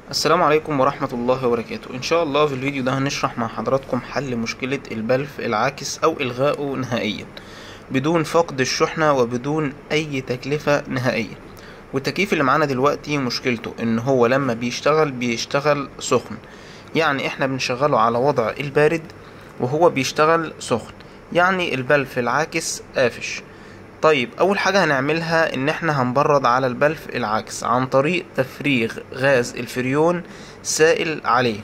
السلام عليكم ورحمة الله وبركاته إن شاء الله في الفيديو ده هنشرح مع حضراتكم حل مشكلة البلف العاكس أو إلغائه نهائيا بدون فقد الشحنة وبدون أي تكلفة نهائية والتكييف اللي معانا دلوقتي مشكلته إن هو لما بيشتغل بيشتغل سخن يعني إحنا بنشغله على وضع البارد وهو بيشتغل سخن يعني البلف العاكس قافش طيب اول حاجة هنعملها ان احنا هنبرد على البلف العكس عن طريق تفريغ غاز الفريون سائل عليه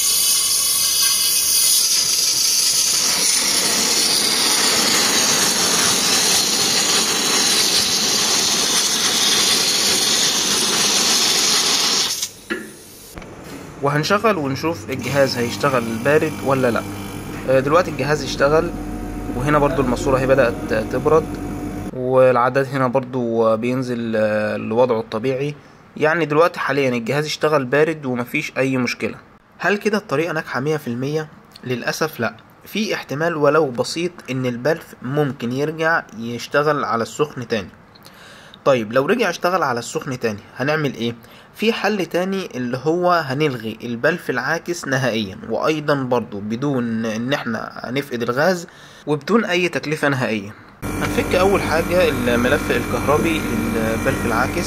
وهنشغل ونشوف الجهاز هيشتغل بارد ولا لا آه، دلوقتي الجهاز اشتغل وهنا برضو الماسورة هي بدأت تبرد والعداد هنا برضو بينزل آه، لوضعه الطبيعي يعني دلوقتي حاليا الجهاز اشتغل بارد ومفيش اي مشكلة هل كده الطريقة ناجحة مية في المية؟ للأسف لأ في احتمال ولو بسيط ان البلف ممكن يرجع يشتغل على السخن تاني طيب لو رجع اشتغل على السخن تاني هنعمل ايه في حل تاني اللي هو هنلغي البلف العاكس نهائيا وايضا برضو بدون ان احنا هنفقد الغاز وبدون اي تكلفة نهائية هنفك اول حاجة الملف الكهربي للبلف العاكس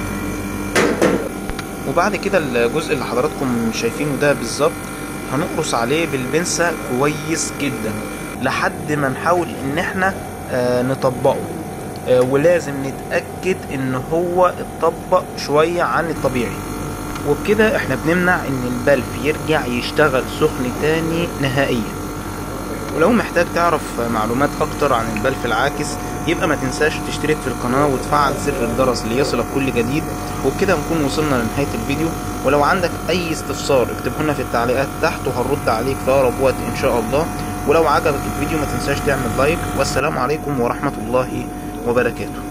وبعد كده الجزء اللي حضراتكم شايفينه ده بالظبط هنقرص عليه بالبنسة كويس جدا لحد ما نحاول ان احنا آه، نطبقه آه، ولازم نتأكد ان هو اتطبق شوية عن الطبيعي وبكده احنا بنمنع ان البلف يرجع يشتغل سخن تاني نهائيا ولو محتاج تعرف معلومات اكتر عن البلف العاكس يبقى ما تنساش تشترك في القناة وتفعل زر الجرس ليصلك كل جديد وبكده نكون وصلنا لنهاية الفيديو ولو عندك اي استفسار اكتبه لنا في التعليقات تحت وهنرد عليك في اقرب وقت ان شاء الله ولو عجبك الفيديو ما تنساش تعمل لايك والسلام عليكم ورحمة الله وبركاته